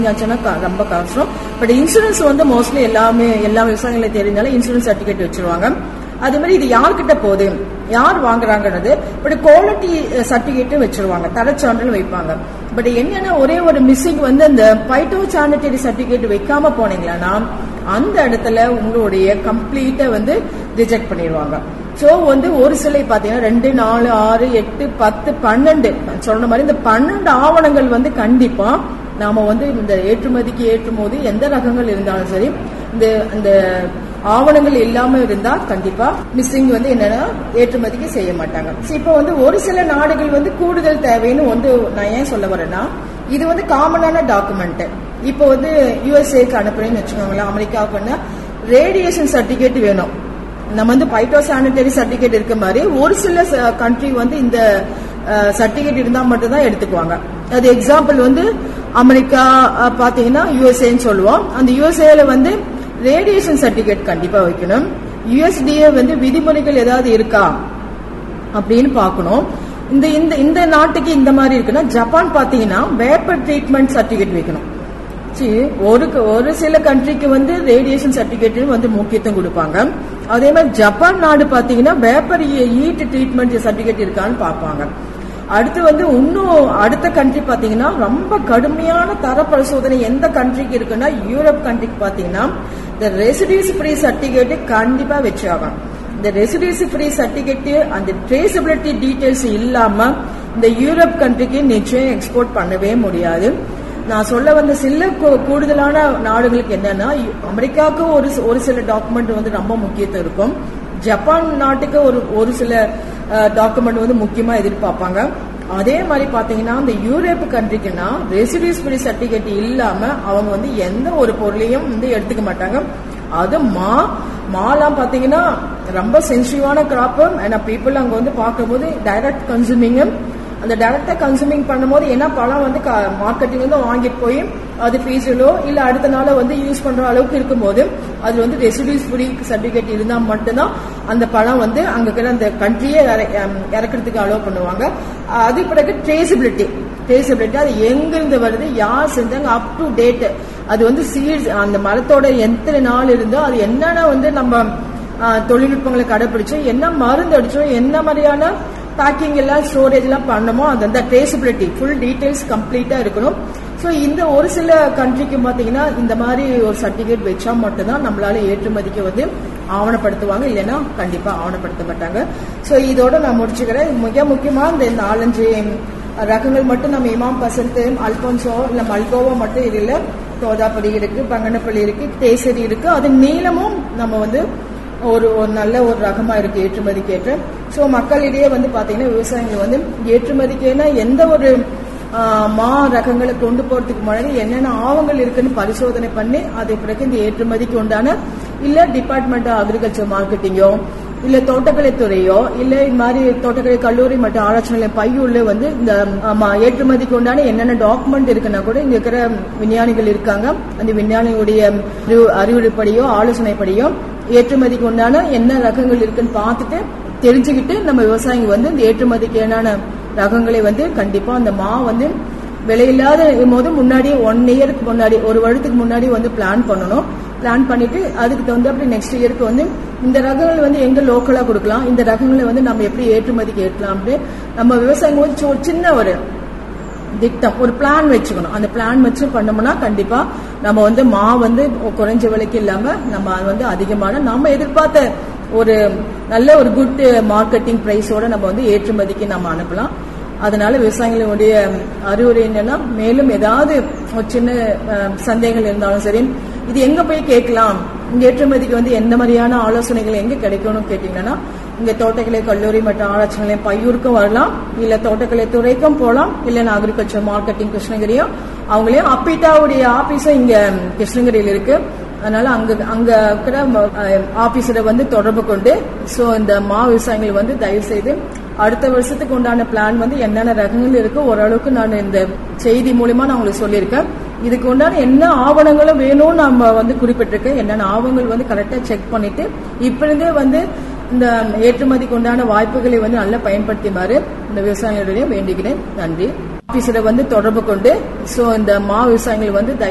ஆச்சுன்னா க- ரொம்ப கஷ்டம் பட் இன்சூரன்ஸ் வந்து மோஸ்ட்லி எல்லாமே எல்லா விவசாயிகளும் தெரிஞ்சாலும் இன்சூரன்ஸ் சர்டிபிகேட் வச்சிருவாங்க அதே மாதிரி இது யார்கிட்ட போகுது யார் வாங்குறாங்கன்றது பட் குவாலிட்டி சர்டிபிகேட்டும் வச்சிருவாங்க தரச்சான்றிதழ் வைப்பாங்க பட் என்னன்னா ஒரே ஒரு மிஸ்ஸிங் வந்து அந்த பைட்டோ சானிட்டரி சர்டிபிகேட் வைக்காம போனீங்களா அந்த இடத்துல உங்களுடைய கம்ப்ளீட்டா வந்து ரிஜெக்ட் பண்ணிடுவாங்க சோ வந்து ஒரு சிலை பாத்தீங்கன்னா ரெண்டு நாலு ஆறு எட்டு பத்து பன்னெண்டு சொன்ன மாதிரி இந்த பன்னெண்டு ஆவணங்கள் வந்து கண்டிப்பா நாம வந்து இந்த ஏற்றுமதிக்கு ஏற்றுமோது எந்த ரகங்கள் இருந்தாலும் சரி இந்த இந்த ஆவணங்கள் இல்லாம இருந்தா கண்டிப்பா மிஸ்ஸிங் வந்து என்னன்னா ஏற்றுமதிக்கு செய்ய மாட்டாங்க So, இப்போ வந்து ஒரு சில நாடுகள் வந்து கூடுதல் தேவைன்னு வந்து நான் ஏன் சொல்ல வரேன்னா இது வந்து காமனான டாக்குமெண்ட் இப்போ வந்து யுஎஸ்ஏக்கு அனுப்புறேன்னு வச்சுக்கோங்களேன் அமெரிக்காவுக்குன்னா ரேடியேஷன் சர்டிபிகேட் வேணும் நம்ம வந்து பைட்டோ சானிட்டரி சர்டிபிகேட் இருக்க மாதிரி ஒரு சில கண்ட்ரி வந்து இந்த சர்டிபிகேட் இருந்தா மட்டும் தான் எடுத்துக்குவாங்க அது எக்ஸாம்பிள் வந்து அமெரிக்கா அஹ், பாத்தீங்கன்னா யுஎஸ்ஏன்னு சொல்லுவோம் அந்த யுஎஸ்ஏல வந்து ரேடியேஷன் சர்டிபிகேட் கண்டிப்பா வைக்கணும் யுஎஸ்டிஏ வந்து விதிமுறைகள் ஏதாவது இருக்கா அப்படின்னு பார்க்கணும் இந்த இந்த இந்த நாட்டுக்கு இந்த மாதிரி இருக்குன்னா ஜப்பான் பாத்தீங்கன்னா வேப்பர் ட்ரீட்மெண்ட் சர்டிபிகேட் வைக்கணும் சரி, ஒரு ஒரு சில கண்ட்ரிக்கு வந்து ரேடியேஷன் சர்டிபிகேட் வந்து முக்கியத்துவம் கொடுப்பாங்க அதே மாதிரி ஜப்பான் நாடு பாத்தீங்கன்னா வேப்பர் ஈட் ட்ரீட்மெண்ட் சர்டிபிகேட் இருக்கான்னு பார்ப்பாங்க அடுத்து வந்து இன்னும் அடுத்த கண்ட்ரி பாத்தீங்கன்னா ரொம்ப கடுமையான தர பரிசோதனை எந்த கண்ட்ரிக்கு இருக்குன்னா யூரோப் கண்ட்ரிக்கு பாத்தீங்கன்னா இந்த ரெசிடியூஸ் ஃப்ரீ சர்டிபிகேட் கண்டிப்பா வச்சாகணும் இந்த ரெசிடியூஸ் ஃப்ரீ சர்டிபிகேட் அந்த ட்ரேசபிலிட்டி டீடைல்ஸ் இல்லாம இந்த யூரோப் கண்ட்ரிக்கு நிச்சயம் எக்ஸ்போர்ட் பண்ணவே முடியாது நான் சொல்ல வந்த சில கூ- கூடுதலான நாடுகளுக்கு என்னன்னா யு- அமெரிக்காவுக்கு ஒரு சி- ஒரு சில டாக்குமெண்ட் வந்து ரொம்ப முக்கியத்துவம் இருக்கும் ஜப்பான் நாட்டுக்கு ஒரு ஒரு சில டாக்குமெண்ட் வந்து முக்கியமா எதிர்பார்ப்பாங்க அதே மாதிரி பாத்தீங்கன்னா இந்த யூரோப் கண்ட்ரிக்குன்னா ரெசிடியூஸ் ஃப்ரீ சர்டிபிகேட் இல்லாம அவங்க வந்து எந்த ஒரு பொருளையும் வந்து எடுத்துக்க மாட்டாங்க அது மா மாலாம் பாத்தீங்கன்னா ரொம்ப சென்சிட்டிவான கிராப் ஏன்னா பீப்புள் அங்க வந்து பார்க்கும்போது டைரக்ட் கன்சூமிங் அந்த டைரக்டா கன்சூமிங் பண்ணும்போது என்ன பழம் வந்து மார்க்கெட்டிங் வந்து வாங்கிட்டு போய் அது ஃபீஸிலோ இல்ல அடுத்த நாள வந்து யூஸ் பண்ற அளவுக்கு இருக்கும்போது அது வந்து ரெசிடியூஸ் ஃப்ரீ சர்டிபிகேட் இருந்தா மட்டும்தான் அந்த பழம் வந்து அங்க இருக்கிற அந்த கண்ட்ரியே இறக்கிறதுக்கு அலோவ் பண்ணுவாங்க அது பிறகு ட்ரேசபிலிட்டி ட்ரேசபிலிட்டி அது எங்கிருந்து வருது யார் செஞ்சாங்க அப் டு டேட் அது வந்து சீட்ஸ் அந்த மரத்தோட எத்தனை நாள் இருந்தோ அது என்னென்ன வந்து நம்ம ஆஹ், தொழில்நுட்பங்களை கடைபிடிச்சு என்ன மருந்து அடிச்சோம் என்ன மாதிரியான பேக்கிங் எல்லாம் ஸ்டோரேஜ் எல்லாம் பண்ணமோ அது அந்த ட்ரேசபிலிட்டி ஃபுல் டீடைல்ஸ் கம்ப்ளீட்டா இருக்கணும் ஸோ இந்த ஒரு சில கண்ட்ரிக்கு பார்த்தீங்கன்னா இந்த மாதிரி ஒரு சர்டிஃபிகேட் வச்சா மட்டும்தான் நம்மளால ஏற்றுமதிக்கு வந்து ஆவணப்படுத்துவாங்க இல்லைன்னா கண்டிப்பா ஆவணப்படுத்த மாட்டாங்க ஸோ இதோட நான் முடிச்சுக்கிறேன் மிக முக்கியமா இந்த நாலஞ்சு ரகங்கள் மட்டும் நம்ம இமாம் பசந்த் அல்போன்சோ இல்ல மல்கோவா மட்டும் இது இல்ல தோதாப்பள்ளி இருக்கு பங்கனப்பள்ளி இருக்கு கேசரி இருக்கு அது நீளமும் நம்ம வந்து ஒரு ஒரு நல்ல ஒரு ரகமா இருக்கு ஏற்றுமதிக்கு ஏற்ற ஸோ மக்களிடையே வந்து பாத்தீங்கன்னா விவசாயிகள் வந்து ஏற்றுமதிக்குன்னா எந்த ஒரு ஆஹ், மா ரகங்களை கொண்டு போறதுக்கு முன்னாடி என்னென்ன ஆவங்கள் இருக்குன்னு பரிசோதனை பண்ணி அதை பிறகு இந்த ஏற்றுமதிக்கு உண்டான இல்ல டிபார்ட்மெண்ட் ஆஃப் அக்ரிகல்ச்சர் மார்க்கெட்டிங்கோ இல்ல தோட்டக்கலை துறையோ இல்ல இந்த மாதிரி தோட்டக்கலை கல்லூரி மற்றும் ஆராய்ச்சி நிலையம் பையுள்ள வந்து இந்த ஆமா, ஏற்றுமதிக்கு உண்டான என்னென்ன டாக்குமெண்ட் இருக்குன்னா கூட இங்க இருக்கிற விஞ்ஞானிகள் இருக்காங்க அந்த விஞ்ஞானிகளுடைய அறிவு- அறிவுரைப்படியோ ஆலோசனைப்படியோ ஏற்றுமதிக்கு உண்டான என்ன ரகங்கள் இருக்குன்னு பார்த்துட்டு தெரிஞ்சுக்கிட்டு நம்ம விவசாயிங்க வந்து இந்த ஏற்றுமதிக்கு என்னென்ன ரகங்களை வந்து கண்டிப்பா அந்த மா வந்து விலையில்லாத போது முன்னாடி ஒன் இயருக்கு முன்னாடி ஒரு வருடத்துக்கு முன்னாடி வந்து பிளான் பண்ணணும் பிளான் பண்ணிட்டு அதுக்கு தகுந்தாப்படி நெக்ஸ்ட் இயருக்கு வந்து இந்த ரகங்கள் வந்து எங்க லோக்கலா கொடுக்கலாம் இந்த ரகங்களை வந்து நம்ம எப்படி ஏற்றுமதிக்கு ஏற்கலாம் அப்படின்னு நம்ம விவசாயிங்க வந்து ஒரு சின்ன ஒரு திட்டம் ஒரு பிளான் வச்சுக்கணும் அந்த பிளான் வச்சு பண்ணோம்னா கண்டிப்பா நம்ம வந்து மா வந்து குறைஞ்ச விலைக்கு இல்லாம நம்ம அது வந்து அதிகமான நம்ம எதிர்பார்த்த ஒரு நல்ல ஒரு குட் மார்க்கெட்டிங் பிரைஸோட நம்ம வந்து ஏற்றுமதிக்கு நம்ம அனுப்பலாம் அதனால விவசாயிகளுடைய அறிவுரை என்னன்னா மேலும் ஏதாவது ஒரு சின்ன அஹ், சந்தேகங்கள் இருந்தாலும் சரி இது எங்க போய் கேட்கலாம் இங்க ஏற்றுமதிக்கு வந்து எந்த மாதிரியான ஆலோசனைகள் எங்க கிடைக்கணும்னு கேட்டீங்கன்னா இங்க தோட்டக்கலை கல்லூரி மற்றும் ஆராய்ச்சி நிலையம் பையூருக்கும் வரலாம் இல்ல தோட்டக்கலை துறைக்கும் போகலாம் இல்ல அக்ரிகல்ச்சர் மார்க்கெட்டிங் கிருஷ்ணகிரியும் அவங்களையும் அப்பீட்டாவுடைய ஆபீஸும் இங்க கிருஷ்ணகிரியில் இருக்கு அதனால அங்க அங்க இருக்கிற ஆபீஸரை வந்து தொடர்பு கொண்டு சோ இந்த மா விவசாயிகள் வந்து தயவு செய்து அடுத்த வருஷத்துக்கு உண்டான பிளான் வந்து என்னென்ன ரகங்கள் இருக்கு ஓரளவுக்கு நான் இந்த செய்தி மூலியமா நான் உங்களுக்கு சொல்லியிருக்கேன் இதுக்கு உண்டான என்ன ஆவணங்களும் வேணும்னு நம்ம வந்து குறிப்பிட்டிருக்கேன் என்னென்ன ஆவணங்கள் வந்து கரெக்டா செக் பண்ணிட்டு இப்ப இருந்தே வந்து இந்த ஏற்றுமதிக்கு உண்டான வாய்ப்புகளை வந்து நல்லா பயன்படுத்திமாறு இந்த விவசாயிகளிடையே வேண்டுகிறேன் நன்றி ஆபீஸரை வந்து தொடர்பு கொண்டு சோ இந்த மா விவசாயிகள் வந்து தயவு